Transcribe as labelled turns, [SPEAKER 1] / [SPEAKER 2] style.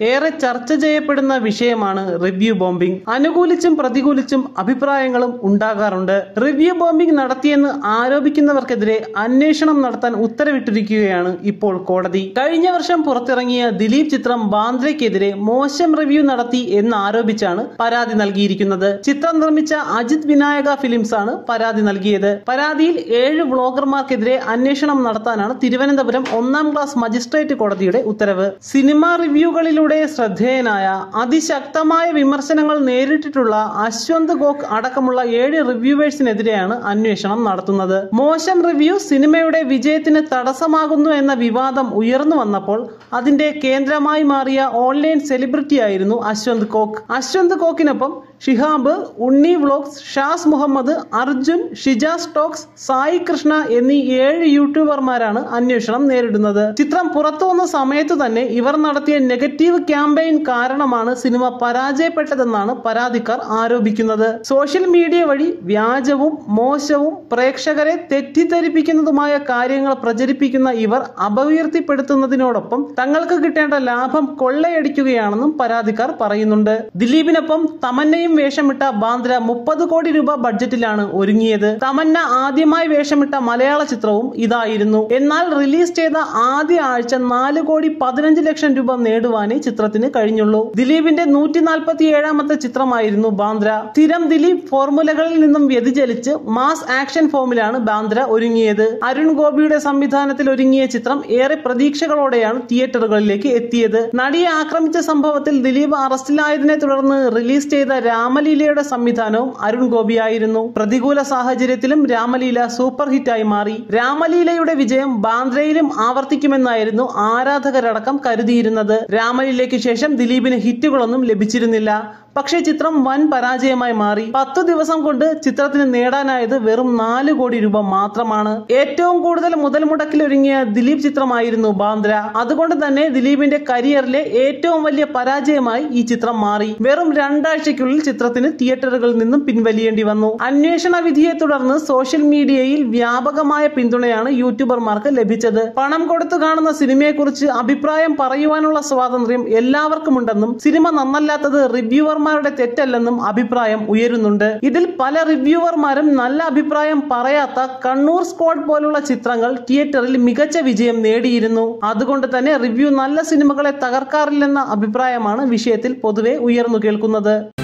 [SPEAKER 1] ഏറെ ചർച്ച ചെയ്യപ്പെടുന്ന വിഷയമാണ് റിവ്യൂ ബോംബിംഗ് അനുകൂലിച്ചും പ്രതികൂലിച്ചും അഭിപ്രായങ്ങളും ഉണ്ടാകാറുണ്ട് റിവ്യൂ ബോംബിംഗ് നടത്തിയെന്ന് ആരോപിക്കുന്നവർക്കെതിരെ അന്വേഷണം നടത്താൻ ഉത്തരവിട്ടിരിക്കുകയാണ് ഇപ്പോൾ കോടതി കഴിഞ്ഞ വർഷം പുറത്തിറങ്ങിയ ദിലീപ് ചിത്രം ബാന്ദ്രയ്ക്കെതിരെ മോശം റിവ്യൂ നടത്തി എന്ന് ആരോപിച്ചാണ് പരാതി നൽകിയിരിക്കുന്നത് ചിത്രം നിർമ്മിച്ച അജിത് വിനായക ഫിലിംസ് ആണ് പരാതി നൽകിയത് പരാതിയിൽ ഏഴ് വ്ളോഗർമാർക്കെതിരെ അന്വേഷണം നടത്താനാണ് തിരുവനന്തപുരം ഒന്നാം ക്ലാസ് മജിസ്ട്രേറ്റ് കോടതിയുടെ ഉത്തരവ് സിനിമാ റിവ്യൂകളിലൂടെ ശ്രദ്ധേയനായ അതിശക്തമായ വിമർശനങ്ങൾ നേരിട്ടിട്ടുള്ള അശ്വന്ത് ഗോക്ക് അടക്കമുള്ള ഏഴ് റിവ്യൂവേഴ്സിനെതിരെയാണ് അന്വേഷണം നടത്തുന്നത് മോശം റിവ്യൂ സിനിമയുടെ വിജയത്തിന് തടസ്സമാകുന്നു എന്ന വിവാദം ഉയർന്നു വന്നപ്പോൾ അതിന്റെ കേന്ദ്രമായി മാറിയ ഓൺലൈൻ സെലിബ്രിറ്റിയായിരുന്നു അശ്വന്ത് കോക്ക് അശ്വന്ത് കോക്കിനൊപ്പം ഷിഹാബ് ഉണ്ണി വ്ലോഗ്സ് ഷാസ് മുഹമ്മദ് അർജുൻ ഷിജാസ് ടോക്സ് സായി കൃഷ്ണ എന്നീ ഏഴ് യൂട്യൂബർമാരാണ് അന്വേഷണം നേരിടുന്നത് ചിത്രം പുറത്തു വന്ന സമയത്ത് തന്നെ ഇവർ നടത്തിയ നെഗറ്റീവ് ക്യാമ്പയിൻ കാരണമാണ് സിനിമ പരാജയപ്പെട്ടതെന്നാണ് പരാതിക്കാർ ആരോപിക്കുന്നത് സോഷ്യൽ മീഡിയ വഴി വ്യാജവും മോശവും പ്രേക്ഷകരെ തെറ്റിദ്ധരിപ്പിക്കുന്നതുമായ കാര്യങ്ങൾ പ്രചരിപ്പിക്കുന്ന ഇവർ അപകീർത്തിപ്പെടുത്തുന്നതിനോടൊപ്പം തങ്ങൾക്ക് കിട്ടേണ്ട ലാഭം കൊള്ളയടിക്കുകയാണെന്നും പരാതിക്കാർ പറയുന്നുണ്ട് ദിലീപിനൊപ്പം തമന്നയും വേഷമിട്ട ബാന്ദ്ര മുപ്പത് കോടി രൂപ ബഡ്ജറ്റിലാണ് ഒരുങ്ങിയത് തമന്ന ആദ്യമായി വേഷമിട്ട മലയാള ചിത്രവും ഇതായിരുന്നു എന്നാൽ റിലീസ് ചെയ്ത ആദ്യ ആഴ്ച നാല് കോടി പതിനഞ്ച് ലക്ഷം രൂപ നേടുവാനേ ചിത്രത്തിന് കഴിഞ്ഞുള്ളൂ ദിലീപിന്റെ നൂറ്റി നാൽപ്പത്തി ഏഴാമത്തെ ചിത്രമായിരുന്നു ബാന്ദ്ര സ്ഥിരം ദിലീപ് ഫോർമുലകളിൽ നിന്നും വ്യതിചലിച്ച് മാസ് ആക്ഷൻ ഫോമിലാണ് ബാന്ദ്ര ഒരുങ്ങിയത് അരുൺ ഗോപിയുടെ സംവിധാനത്തിൽ ഒരുങ്ങിയ ചിത്രം ഏറെ പ്രതീക്ഷകളോടെയാണ് തിയേറ്ററുകളിലേക്ക് എത്തിയത് നടിയെ ആക്രമിച്ച സംഭവത്തിൽ ദിലീപ് അറസ്റ്റിലായതിനെ തുടർന്ന് റിലീസ് ചെയ്ത രാമലീലയുടെ സംവിധാനവും അരുൺ ഗോപിയായിരുന്നു പ്രതികൂല സാഹചര്യത്തിലും രാമലീല സൂപ്പർ ഹിറ്റായി മാറി രാമലീലയുടെ വിജയം ബാന്ദ്രയിലും ആവർത്തിക്കുമെന്നായിരുന്നു ആരാധകരടക്കം കരുതിയിരുന്നത് രാമലീലയ്ക്ക് ശേഷം ദിലീപിന് ഹിറ്റുകളൊന്നും ലഭിച്ചിരുന്നില്ല പക്ഷേ ചിത്രം വൻ പരാജയമായി മാറി പത്തു ദിവസം കൊണ്ട് ചിത്രത്തിന് നേടാനായത് വെറും നാല് കോടി രൂപ മാത്രമാണ് ഏറ്റവും കൂടുതൽ മുതൽ മുടക്കിലൊരുങ്ങിയ ദിലീപ് ചിത്രമായിരുന്നു ബാന്ദ്ര അതുകൊണ്ട് തന്നെ ദിലീപിന്റെ കരിയറിലെ ഏറ്റവും വലിയ പരാജയമായി ഈ ചിത്രം മാറി വെറും രണ്ടാഴ്ചയ്ക്കുള്ളിൽ ചിത്രത്തിന് തിയേറ്ററുകളിൽ നിന്നും പിൻവലിയേണ്ടി വന്നു അന്വേഷണ വിധിയെ തുടർന്ന് സോഷ്യൽ മീഡിയയിൽ വ്യാപകമായ പിന്തുണയാണ് യൂട്യൂബർമാർക്ക് ലഭിച്ചത് പണം കൊടുത്തു കാണുന്ന സിനിമയെക്കുറിച്ച് അഭിപ്രായം പറയുവാനുള്ള സ്വാതന്ത്ര്യം എല്ലാവർക്കുമുണ്ടെന്നും സിനിമ നന്നല്ലാത്തത് റിവ്യൂവർമാരുടെ തെറ്റല്ലെന്നും അഭിപ്രായം ഉയരുന്നുണ്ട് ഇതിൽ പല റിവ്യൂവർമാരും നല്ല അഭിപ്രായം പറയാത്ത കണ്ണൂർ സ്ക്വാഡ് പോലുള്ള ചിത്രങ്ങൾ തിയേറ്ററിൽ മികച്ച വിജയം നേടിയിരുന്നു അതുകൊണ്ട് തന്നെ റിവ്യൂ നല്ല സിനിമകളെ തകർക്കാറില്ലെന്ന അഭിപ്രായമാണ് വിഷയത്തിൽ പൊതുവെ ഉയർന്നു കേൾക്കുന്നത്